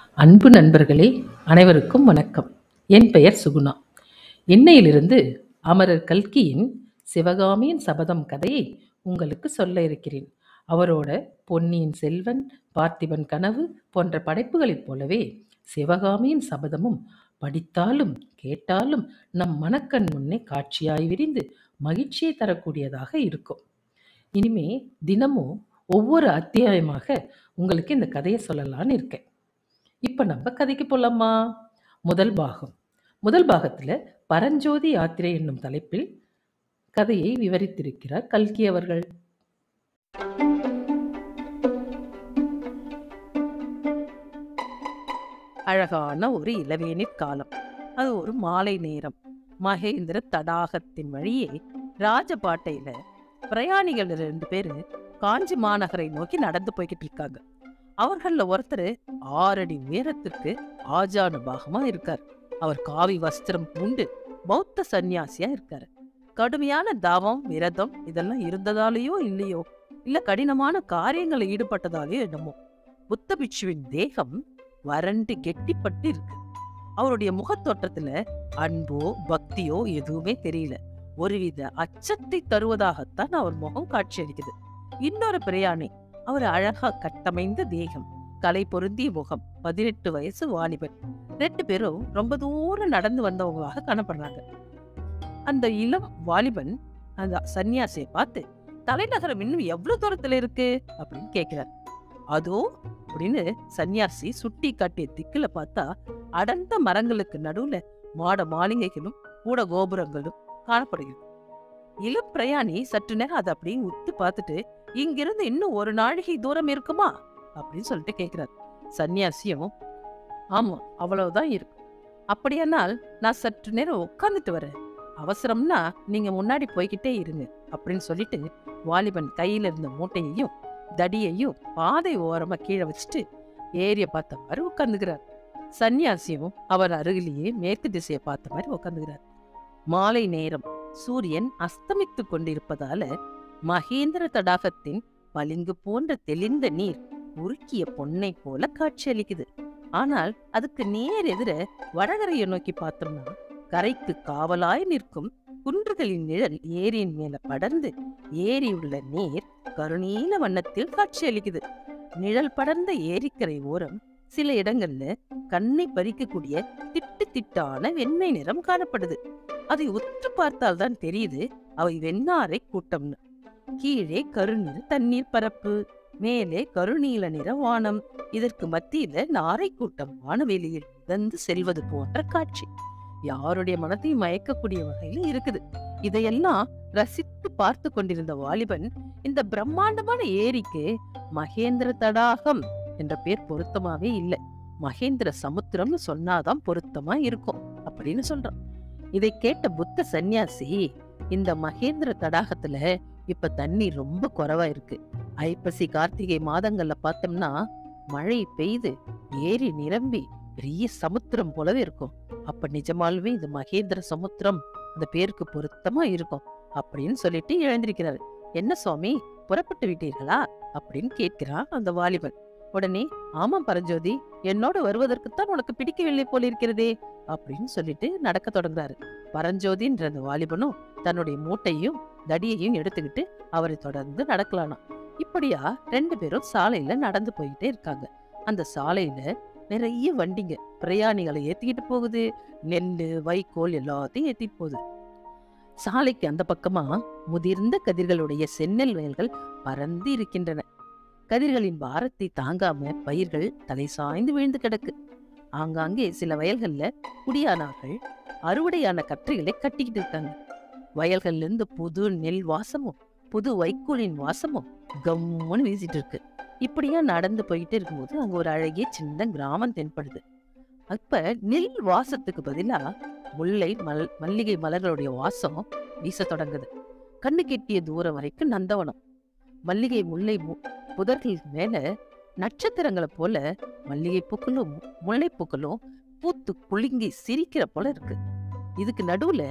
அன்பு நண்பர்களே அனைவருக்கும் வணக்கம் என் பெயர் சுகுணா இன்னையிலிருந்து அமரர் கல்கியின் சிவகாமியின் சபதம் கதையை உங்களுக்கு சொல்ல இருக்கிறேன் அவரோட பொன்னியின் செல்வன் பார்த்திபன் கனவு போன்ற படைப்புகளைப் போலவே சிவகாமியின் சபதமும் படித்தாலும் கேட்டாலும் நம் மனக்கண் முன்னே காட்சியாய் விரிந்து மகிழ்ச்சியை தரக்கூடியதாக இருக்கும் இனிமே தினமும் ஒவ்வொரு அத்தியாயமாக உங்களுக்கு இந்த கதையை சொல்லலான்னு இருக்கேன் இப்போ நம்ம கதைக்கு போலாமா முதல் பாகம் முதல் பாகத்தில் பரஞ்சோதி யாத்திரை என்னும் தலைப்பில் கதையை விவரித்திருக்கிறார் கல்கி அவர்கள் அழகான ஒரு இளவேனிற் காலம் அது ஒரு மாலை நேரம் மகேந்திர தடாகத்தின் வழியே ராஜபாட்டையில பிரயாணிகள் ரெண்டு பேரு காஞ்சி மாநகரை நோக்கி நடந்து போய்கிட்டு இருக்காங்க அவர்கள ஒருத்தர் ஆறடி உயரத்துக்கு ஆஜானு பாகமா இருக்கார் அவர் காவி வஸ்திரம் பூண்டு பௌத்த சந்நியாசியா இருக்காரு கடுமையான தவம் விரதம் இதெல்லாம் இருந்ததாலேயோ இல்லையோ இல்ல கடினமான காரியங்களை ஈடுபட்டதாலேயோ என்னமோ புத்த பிட்சுவின் தேகம் வறண்டு கெட்டிப்பட்டு இருக்கு அவருடைய முகத்தோற்றத்துல அன்போ பக்தியோ எதுவுமே தெரியல ஒருவித அச்சத்தை தருவதாகத்தான் அவர் முகம் காட்சியளிக்குது இன்னொரு பிரயாணி அவர் அழகா கட்டமைந்த தேகம் கலை பொருந்திய முகம் பதினெட்டு வயசு வாலிபன் ரெண்டு பேரும் ரொம்ப தூரம் நடந்து வந்தவங்களாக காணப்படுறாங்க அந்த இளம் வாலிபன் அந்த சன்னியாசியை பார்த்து தலைநகரம் இன்னும் எவ்வளவு தூரத்துல இருக்கு அப்படின்னு கேட்கிறார் அதோ அப்படின்னு சன்னியாசி சுட்டி காட்டிய திக்குல பார்த்தா அடர்ந்த மரங்களுக்கு நடுவுல மாட மாளிகைகளும் கூட கோபுரங்களும் காணப்படுகிறது இளம் பிரயாணி சற்று நேரம் அதை அப்படியே உத்து பார்த்துட்டு இங்கிருந்து இன்னும் ஒரு நாழிகை தூரம் இருக்குமா அப்படின்னு சொல்லிட்டு கேட்கிறார் சன்னியாசியும் ஆமா அவ்வளவுதான் இருக்கு அப்படியானால் நான் சற்று நேரம் உட்காந்துட்டு வரேன் அவசரம்னா நீங்க முன்னாடி போய்கிட்டே இருங்க அப்படின்னு சொல்லிட்டு வாலிபன் கையில இருந்த மூட்டையையும் தடியையும் பாதை ஓரமா கீழே வச்சுட்டு ஏரிய பார்த்த மாதிரி உட்காந்துக்கிறார் சன்னியாசியும் அவர் அருகிலேயே மேற்கு திசையை பார்த்த மாதிரி உட்காந்துக்கிறார் மாலை நேரம் சூரியன் அஸ்தமித்து கொண்டிருப்பதால மகேந்திர தடாகத்தின் பளிங்கு போன்ற தெளிந்த நீர் உருக்கிய பொன்னை போல காட்சியளிக்குது ஆனால் அதுக்கு நேர் எதிர வடகரையை நோக்கி பார்த்தோம்னா கரைக்கு காவலாய் நிற்கும் குன்றுகளின் நிழல் ஏரியின் மேல படர்ந்து ஏரி உள்ள நீர் கருநீல வண்ணத்தில் காட்சியளிக்குது நிழல் படர்ந்த ஏரிக்கரை ஓரம் சில இடங்கள்ல கண்ணை பறிக்கக்கூடிய திட்டு திட்டான வெண்மை நிறம் காணப்படுது அதை உற்று பார்த்தால்தான் தெரியுது அவை வெண்ணாரை கூட்டம்னு கீழே கருநிற தண்ணீர் பரப்பு மேலே கருநீல நிற வானம் இதற்கு மத்தியில நாரை கூட்டம் வானவெளியில் மிதந்து செல்வது போன்ற காட்சி யாருடைய மனத்தையும் மயக்கக்கூடிய வகையில இருக்குது இதையெல்லாம் ரசித்து பார்த்து கொண்டிருந்த வாலிபன் இந்த பிரம்மாண்டமான ஏரிக்கு மகேந்திர தடாகம் என்ற பேர் பொருத்தமாவே இல்லை மகேந்திர சமுத்திரம்னு சொன்னாதான் பொருத்தமா இருக்கும் அப்படின்னு சொல்றான் இதை கேட்ட புத்த சந்நியாசி இந்த மகேந்திர தடாகத்துல இப்ப தண்ணி ரொம்ப குறைவா இருக்கு ஐப்பசி கார்த்திகை மாதங்கள்ல பார்த்தோம்னா மழை பெய்து ஏரி நிரம்பி பெரிய சமுத்திரம் போலவே இருக்கும் அப்ப நிஜமாலுமே இது மகேந்திர சமுத்திரம் அந்த பேருக்கு பொருத்தமா இருக்கும் அப்படின்னு சொல்லிட்டு எழுந்திருக்கிறாரு என்ன சுவாமி புறப்பட்டு விட்டீர்களா அப்படின்னு கேட்கிறான் அந்த வாலிபன் உடனே ஆமாம் பரஞ்சோதி என்னோட வருவதற்குத்தான் உனக்கு பிடிக்கவில்லை போல இருக்கிறதே அப்படின்னு சொல்லிட்டு நடக்க தொடங்குறாரு பரஞ்சோதின்ற அந்த வாலிபனும் தன்னுடைய மூட்டையும் தடியையும் எடுத்துக்கிட்டு அவரை தொடர்ந்து நடக்கலானாம் இப்படியா ரெண்டு பேரும் சாலையில நடந்து போயிட்டே இருக்காங்க அந்த சாலையில நிறைய வண்டிங்க பிரயாணிகளை ஏத்திக்கிட்டு போகுது நெல்லு வைக்கோல் எல்லாத்தையும் ஏத்திட்டு போகுது சாலைக்கு அந்த பக்கமா முதிர்ந்த கதிர்களுடைய செந்நெல் வயல்கள் பறந்து இருக்கின்றன கதிர்களின் பாரத்தை தாங்காம பயிர்கள் தலை சாய்ந்து விழுந்து கிடக்கு ஆங்காங்கே சில வயல்கள்ல குடியானார்கள் அறுவடையான கற்றைகளை கட்டிக்கிட்டு இருக்காங்க வயல்கள்ல இருந்து புது நெல் வாசமும் புது வைக்கோலின் வாசமும் கம்முன்னு வீசிட்டு இருக்கு இப்படியா நடந்து போயிட்டே இருக்கும்போது அங்க ஒரு அழகிய சின்ன கிராமம் தென்படுது அப்ப நெல் வாசத்துக்கு பதிலா முல்லை மல் மல்லிகை மலர்களுடைய வாசம் வீச தொடங்குது கண்ணு கெட்டிய தூரம் வரைக்கும் நந்தவனம் மல்லிகை முல்லை மு- புதர்கள் மேல நட்சத்திரங்களை போல மல்லிகை பூக்களும் முல்லை பூக்களும் பூத்து குலுங்கி சிரிக்கிற போல இருக்கு இதுக்கு நடுவுல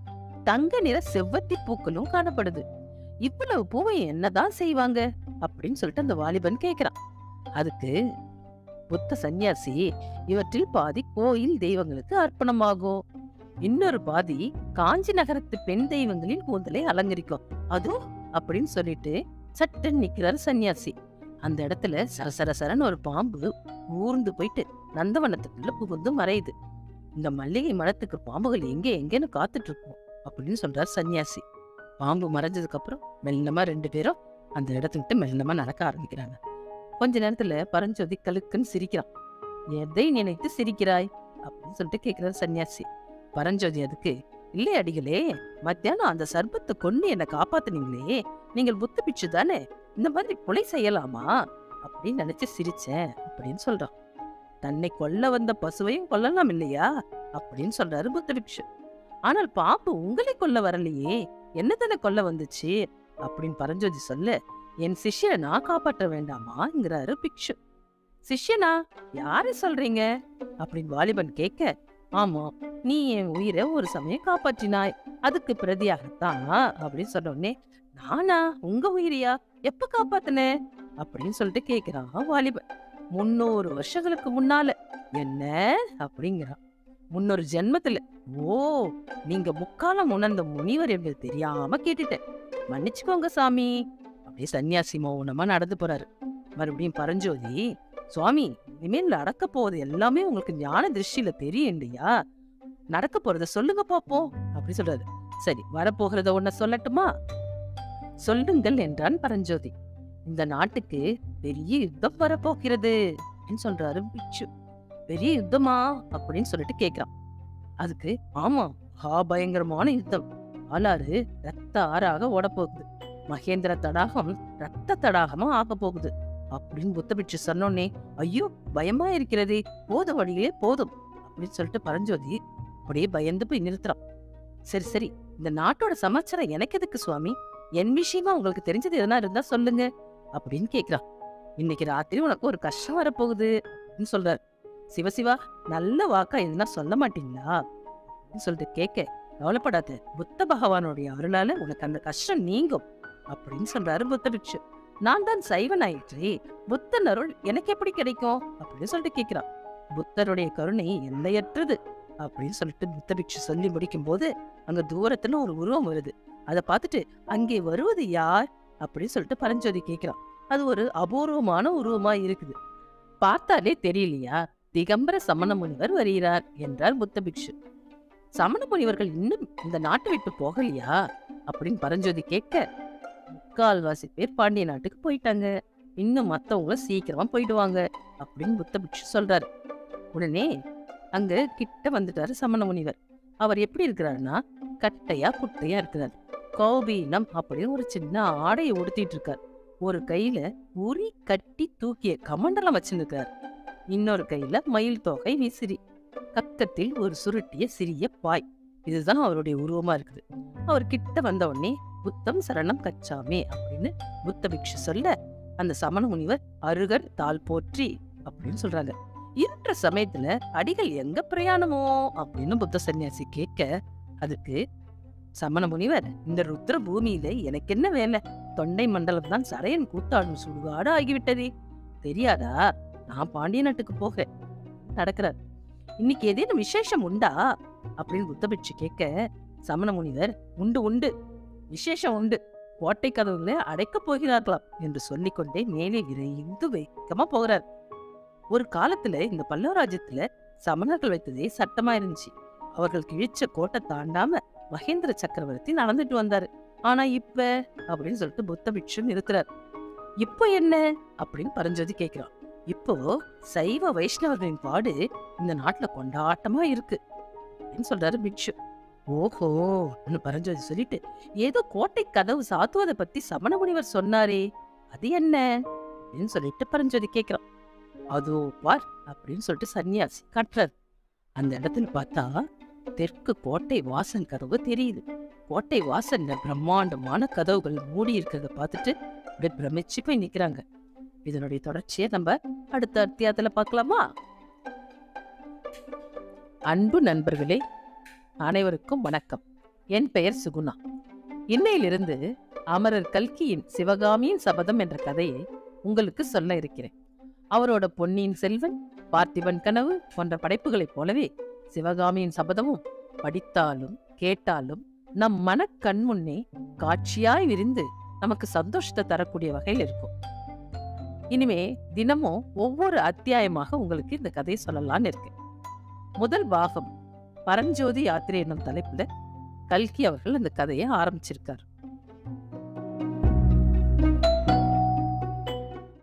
தங்க நிற செவ்வத்தி பூக்களும் காணப்படுது இவ்வளவு பூவை என்னதான் செய்வாங்க அப்படின்னு சொல்லிட்டு அந்த வாலிபன் கேக்குறான் அதுக்கு புத்த சந்நியாசி இவற்றில் பாதி கோயில் தெய்வங்களுக்கு அர்ப்பணமாகும் இன்னொரு பாதி காஞ்சி நகரத்து பெண் தெய்வங்களின் கூந்தலை அலங்கரிக்கும் அதோ அப்படின்னு சொல்லிட்டு சட்டன் நிக்கிறாரு சன்னியாசி அந்த இடத்துல சரசர சரன்னு ஒரு பாம்பு ஊர்ந்து போயிட்டு நந்தவனத்துக்குள்ள புகுந்து மறையுது இந்த மல்லிகை மரத்துக்கு பாம்புகள் எங்கே எங்கேன்னு காத்துட்டு இருக்கும் அப்படின்னு சொல்றாரு சன்னியாசி பாம்பு மறைஞ்சதுக்கு அப்புறம் மெல்லமா ரெண்டு பேரும் அந்த இடத்துக்கிட்ட மெல்லமா நடக்க ஆரம்பிக்கிறாங்க கொஞ்ச நேரத்துல பரஞ்சோதி கலுக்குன்னு சிரிக்கிறான் எதை நினைத்து சிரிக்கிறாய் அப்படின்னு சொல்லிட்டு கேக்குறாரு சன்னியாசி பரஞ்சோதி அதுக்கு இல்லை அடிகளே மத்தியானம் அந்த சர்பத்தை கொண்டு என்னை காப்பாத்துனீங்களே நீங்கள் புத்த பிச்சு தானே இந்த மாதிரி கொலை செய்யலாமா அப்படின்னு நினைச்சு சிரிச்சேன் அப்படின்னு சொல்றான் தன்னை கொல்ல வந்த பசுவையும் கொல்லலாம் இல்லையா அப்படின்னு சொல்றாரு புத்த பிக்ஷு ஆனால் பாம்பு உங்களை கொல்ல வரலையே என்ன தானே கொல்ல வந்துச்சு அப்படின்னு பரஞ்சோதி சொல்ல என் சிஷ்யனை நான் காப்பாற்ற வேண்டாமாங்கிறாரு பிக்ஷு சிஷ்யனா யாரை சொல்றீங்க அப்படின்னு வாலிபன் கேட்க ஆமா நீ என் உயிரை ஒரு சமயம் காப்பாற்றினாய் அதுக்கு பிரதியாகத்தான் அப்படின்னு சொன்ன உடனே நானா உங்க உயிரியா எப்ப காப்பாத்தின அப்படின்னு சொல்லிட்டு கேக்குறான் வாலிபன் முன்னூறு வருஷங்களுக்கு முன்னால என்ன அப்படிங்கிறான் முன்னொரு ஜென்மத்துல ஓ நீங்க முக்காலம் உணர்ந்த முனிவர் என்பது தெரியாம கேட்டுட்டேன் மன்னிச்சுக்கோங்க சாமி அப்படியே சன்னியாசி மௌனமா நடந்து போறாரு மறுபடியும் பரஞ்சோதி சுவாமி இனிமேல் நடக்க போறது எல்லாமே உங்களுக்கு ஞான திருஷ்டியில தெரியும் இல்லையா நடக்க போறத சொல்லுங்க பாப்போம் அப்படி சொல்றாரு சரி வரப்போகிறத ஒன்ன சொல்லட்டுமா சொல்லுங்கள் என்றான் பரஞ்சோதி இந்த நாட்டுக்கு பெரிய யுத்தம் வரப்போகிறது அப்படின்னு சொல்றாரு பிச்சு பெரிய யுத்தமா அப்படின்னு சொல்லிட்டு கேக்குறான் அதுக்கு ஆமா ஆ பயங்கரமான யுத்தம் ஆளாறு ரத்த ஆறாக ஓட போகுது மகேந்திர தடாகம் ரத்த தடாகமா ஆக போகுது அப்படின்னு புத்த பிச்சு சொன்னோன்னே ஐயோ பயமா இருக்கிறதே போத வழியிலே போதும் அப்படின்னு சொல்லிட்டு பரஞ்சோதி அப்படியே பயந்து போய் நிறுத்துறான் சரி சரி இந்த நாட்டோட சமாச்சாரம் எனக்கு எதுக்கு சுவாமி என் விஷயமா உங்களுக்கு தெரிஞ்சது எதனா இருந்தா சொல்லுங்க அப்படின்னு கேக்குறான் இன்னைக்கு ராத்திரி உனக்கு ஒரு கஷ்டம் வரப்போகுது அப்படின்னு சொல்றாரு சிவசிவா நல்ல வாக்கா எதுனா சொல்ல மாட்டீங்களா அப்படின்னு சொல்லிட்டு கேட்க கவலைப்படாத புத்த பகவானுடைய அருளால உனக்கு அந்த கஷ்டம் நீங்கும் அப்படின்னு சொல்றாரு புத்த பிக்ஷு நான் தான் சைவன் ஆயிற்றே புத்தன் அருள் எனக்கு எப்படி கிடைக்கும் அப்படின்னு சொல்லிட்டு கேட்கிறான் புத்தருடைய கருணை எல்லையற்றது அப்படின்னு சொல்லிட்டு புத்த பிக்ஷு சொல்லி முடிக்கும் போது அங்க தூரத்துல ஒரு உருவம் வருது அதை பார்த்துட்டு அங்கே வருவது யார் அப்படின்னு சொல்லிட்டு பரஞ்சோதி கேட்கிறான் அது ஒரு அபூர்வமான உருவமா இருக்குது பார்த்தாலே தெரியலையா திகம்பர சமண முனிவர் வருகிறார் என்றார் புத்த பிக்ஷு சமண முனிவர்கள் இன்னும் இந்த நாட்டை விட்டு போகலையா அப்படின்னு பரஞ்சோதி கேட்க முக்கால்வாசி பேர் பாண்டிய நாட்டுக்கு போயிட்டாங்க இன்னும் மத்தவங்க சீக்கிரமா போயிடுவாங்க அப்படின்னு புத்த பிக்ஷு சொல்றாரு உடனே அங்க கிட்ட வந்துட்டாரு சமண முனிவர் அவர் எப்படி இருக்கிறாருன்னா கட்டையா குட்டையா இருக்கிறார் கௌபீனம் அப்படின்னு ஒரு சின்ன ஆடையை உடுத்திட்டு இருக்கார் ஒரு கையில உரி கட்டி தூக்கிய கமண்டலம் வச்சிருக்கார் இன்னொரு கையில மயில் தொகை விசிறி கக்கத்தில் ஒரு சுருட்டிய சிறிய பாய் இதுதான் அவருடைய உருவமா இருக்குது அவர் கிட்ட வந்த உடனே புத்தம் சரணம் கச்சாமே அப்படின்னு புத்த பிக்ஷு சொல்ல அந்த சமண முனிவர் அருகர் தாள் போற்றி அப்படின்னு சொல்றாங்க இருட்டுற சமயத்துல அடிகள் எங்க பிரயாணமோ அப்படின்னு புத்த சன்னியாசி கேட்க அதுக்கு சமண முனிவர் இந்த ருத்ர பூமியில எனக்கு என்ன வேலை தொண்டை மண்டலம் தான் சரையன் கூத்தாடும் சுடுகாடு ஆகிவிட்டதே தெரியாதா நான் பாண்டிய நாட்டுக்கு போகிறேன் நடக்கிறார் இன்னைக்கு ஏதேனும் விசேஷம் உண்டா அப்படின்னு புத்த பிட்சு கேட்க சமண முனிவர் உண்டு உண்டு விசேஷம் உண்டு கோட்டை கதவுகளை அடைக்கப் போகிறார்களாம் என்று சொல்லிக்கொண்டே மேலே விரைந்து வேகமா போகிறார் ஒரு காலத்துல இந்த பல்லவ ராஜ்யத்துல சமணர்கள் வைத்ததே சட்டமா இருந்துச்சு அவர்கள் கிழிச்ச கோட்டை தாண்டாம மகேந்திர சக்கரவர்த்தி நடந்துட்டு வந்தாரு ஆனா இப்ப அப்படின்னு சொல்லிட்டு புத்த பிக்ஷு நிறுத்துறார் இப்போ என்ன அப்படின்னு பரஞ்சோதி கேக்குறான் இப்போ சைவ வைஷ்ணவர்களின் பாடு இந்த நாட்டுல கொண்டாட்டமா இருக்கு அப்படின்னு சொல்றாரு பிக்ஷு ஓஹோ பரஞ்சோதி சொல்லிட்டு ஏதோ கோட்டை கதவு சாத்துவதை பத்தி சமண முனிவர் சொன்னாரே அது என்ன அப்படின்னு சொல்லிட்டு பரஞ்சோதி கேக்குறான் அதோ பார் அப்படின்னு சொல்லிட்டு சன்னியாசி காட்டுறாரு அந்த இடத்துல பார்த்தா தெற்கு கோட்டை வாசல் கதவு தெரியுது கோட்டை வாசல்ல பிரம்மாண்டமான கதவுகள் மூடி இருக்கிறத பார்த்துட்டு அப்படியே பிரமிச்சு போய் நிக்கிறாங்க இதனுடைய தொடர்ச்சியை நம்ம அடுத்த அத்தியாயத்துல பார்க்கலாமா அன்பு நண்பர்களே அனைவருக்கும் வணக்கம் என் பெயர் சுகுணா இன்னையிலிருந்து அமரர் கல்கியின் சிவகாமியின் சபதம் என்ற கதையை உங்களுக்கு சொல்ல இருக்கிறேன் அவரோட பொன்னியின் செல்வன் பார்த்திபன் கனவு போன்ற படைப்புகளைப் போலவே சிவகாமியின் சபதமும் படித்தாலும் கேட்டாலும் நம் மனக்கண் முன்னே காட்சியாய் விரிந்து நமக்கு சந்தோஷத்தை தரக்கூடிய வகையில் இருக்கும் இனிமே தினமும் ஒவ்வொரு அத்தியாயமாக உங்களுக்கு இந்த கதையை சொல்லலாம்னு இருக்கு முதல் பாகம் பரஞ்சோதி யாத்திரை என்னும் தலைப்புல கல்கி அவர்கள் இந்த கதையை ஆரம்பிச்சிருக்கார்